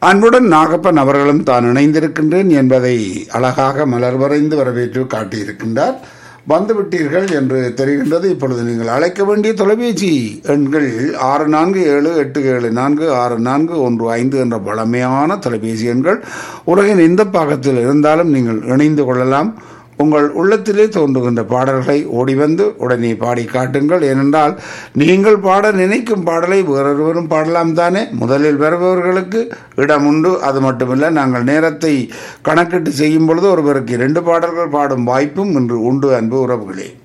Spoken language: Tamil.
அன்புடன் நாகப்பன் அவர்களும் தான் இணைந்திருக்கின்றேன் என்பதை அழகாக மலர் வரைந்து வரவேற்று காட்டியிருக்கின்றார் வந்துவிட்டீர்கள் என்று தெரிகின்றது இப்பொழுது நீங்கள் அழைக்க வேண்டிய தொலைபேசி எண்கள் ஆறு நான்கு ஏழு எட்டு ஏழு நான்கு ஆறு நான்கு ஒன்று ஐந்து என்ற பழமையான தொலைபேசி எண்கள் உலகின் எந்த பாகத்தில் இருந்தாலும் நீங்கள் இணைந்து கொள்ளலாம் உங்கள் உள்ளத்திலே தோன்றுகின்ற பாடல்களை ஓடிவந்து உடனே பாடி காட்டுங்கள் ஏனென்றால் நீங்கள் பாட நினைக்கும் பாடலை வேறொருவரும் பாடலாம் தானே முதலில் வருபவர்களுக்கு இடம் உண்டு அது மட்டுமல்ல நாங்கள் நேரத்தை கணக்கிட்டு செய்யும் பொழுது ஒருவருக்கு இரண்டு பாடல்கள் பாடும் வாய்ப்பும் இன்று உண்டு அன்பு உறவுகளே